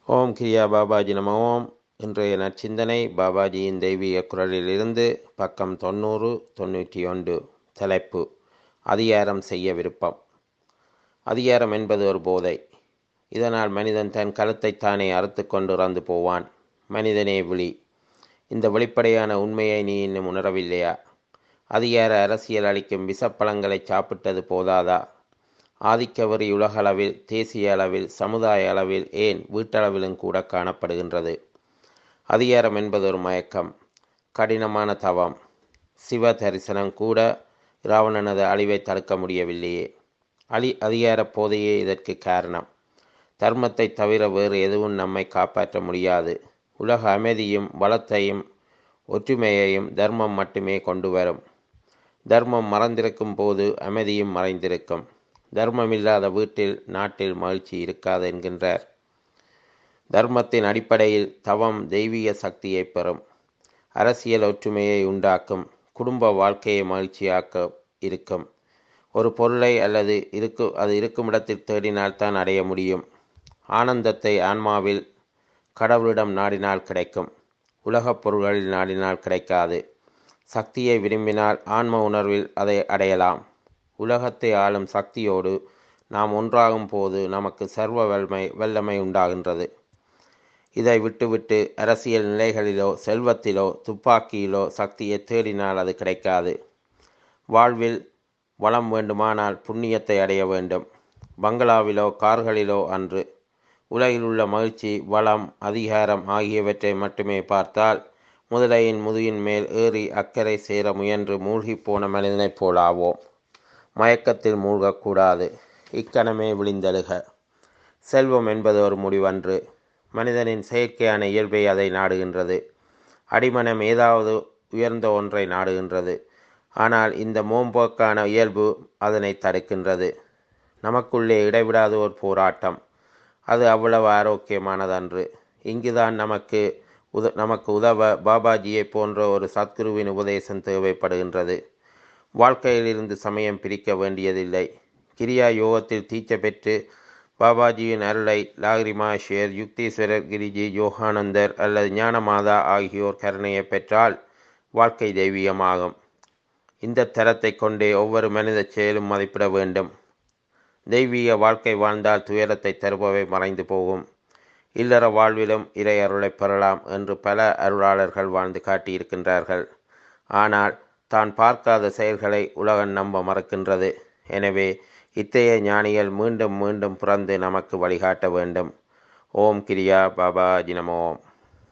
ஓம் கிரியா பாபாஜி நம ஓம் இன்றைய நற்சிந்தனை பாபாஜியின் தெய்வீக குரலிலிருந்து பக்கம் தொண்ணூறு தொண்ணூற்றி ஒன்று தலைப்பு அதிகாரம் செய்ய விருப்பம் அதிகாரம் என்பது ஒரு போதை இதனால் மனிதன் தன் கழுத்தைத்தானே அறுத்து கொண்டு இறந்து போவான் மனிதனே விழி இந்த வெளிப்படையான உண்மையை நீ இன்னும் உணரவில்லையா அதிகார அரசியல் அளிக்கும் விஷப்பழங்களை சாப்பிட்டது போதாதா ஆதிக்க வரி உலகளவில் தேசிய அளவில் சமுதாய அளவில் ஏன் வீட்டளவிலும் கூட காணப்படுகின்றது அதிகாரம் என்பது ஒரு மயக்கம் கடினமான தவம் சிவ தரிசனம் கூட இராவணனது அழிவை தடுக்க முடியவில்லையே அழி அதிகார போதையே இதற்கு காரணம் தர்மத்தை தவிர வேறு எதுவும் நம்மை காப்பாற்ற முடியாது உலக அமைதியும் வளத்தையும் ஒற்றுமையையும் தர்மம் மட்டுமே கொண்டு வரும் தர்மம் மறந்திருக்கும் போது அமைதியும் மறைந்திருக்கும் தர்மமில்லாத வீட்டில் நாட்டில் மகிழ்ச்சி இருக்காது என்கின்றார் தர்மத்தின் அடிப்படையில் தவம் தெய்வீக சக்தியை பெறும் அரசியல் ஒற்றுமையை உண்டாக்கும் குடும்ப வாழ்க்கையை மகிழ்ச்சியாக்க இருக்கும் ஒரு பொருளை அல்லது இருக்கு அது இருக்கும் இடத்தில் தேடினால் தான் அடைய முடியும் ஆனந்தத்தை ஆன்மாவில் கடவுளிடம் நாடினால் கிடைக்கும் உலகப் பொருள்களில் நாடினால் கிடைக்காது சக்தியை விரும்பினால் ஆன்ம உணர்வில் அதை அடையலாம் உலகத்தை ஆளும் சக்தியோடு நாம் ஒன்றாகும் போது நமக்கு சர்வ வல்லமை வல்லமை உண்டாகின்றது இதை விட்டுவிட்டு அரசியல் நிலைகளிலோ செல்வத்திலோ துப்பாக்கியிலோ சக்தியை தேடினால் அது கிடைக்காது வாழ்வில் வளம் வேண்டுமானால் புண்ணியத்தை அடைய வேண்டும் பங்களாவிலோ கார்களிலோ அன்று உலகில் உள்ள மகிழ்ச்சி வளம் அதிகாரம் ஆகியவற்றை மட்டுமே பார்த்தால் முதலையின் முதுகின் மேல் ஏறி அக்கறை சேர முயன்று மூழ்கிப் போன மனிதனைப் போலாவோம் மயக்கத்தில் மூழ்கக்கூடாது இக்கணமே விழிந்தெழுக செல்வம் என்பது ஒரு முடிவன்று மனிதனின் செயற்கையான இயல்பை அதை நாடுகின்றது அடிமனம் ஏதாவது உயர்ந்த ஒன்றை நாடுகின்றது ஆனால் இந்த மோம்போக்கான இயல்பு அதனை தடுக்கின்றது நமக்குள்ளே இடைவிடாத ஒரு போராட்டம் அது அவ்வளவு ஆரோக்கியமானதன்று இங்குதான் நமக்கு உத நமக்கு உதவ பாபாஜியை போன்ற ஒரு சத்குருவின் உபதேசம் தேவைப்படுகின்றது வாழ்க்கையிலிருந்து சமயம் பிரிக்க வேண்டியதில்லை கிரியா யோகத்தில் தீட்சை பெற்று பாபாஜியின் அருளை லாகிரிமா ஷேர் யுக்தீஸ்வரர் கிரிஜி யோகானந்தர் அல்லது ஞானமாதா ஆகியோர் கருணையை பெற்றால் வாழ்க்கை தெய்வீகமாகும் இந்த தரத்தை கொண்டே ஒவ்வொரு மனித செயலும் மதிப்பிட வேண்டும் தெய்வீக வாழ்க்கை வாழ்ந்தால் துயரத்தை தருபவை மறைந்து போகும் இல்லற வாழ்விலும் இறை அருளை பெறலாம் என்று பல அருளாளர்கள் வாழ்ந்து காட்டியிருக்கின்றார்கள் ஆனால் தான் பார்க்காத செயல்களை உலகம் நம்ப மறக்கின்றது எனவே இத்தகைய ஞானிகள் மீண்டும் மீண்டும் பிறந்து நமக்கு வழிகாட்ட வேண்டும் ஓம் கிரியா பாபா ஜினமோம்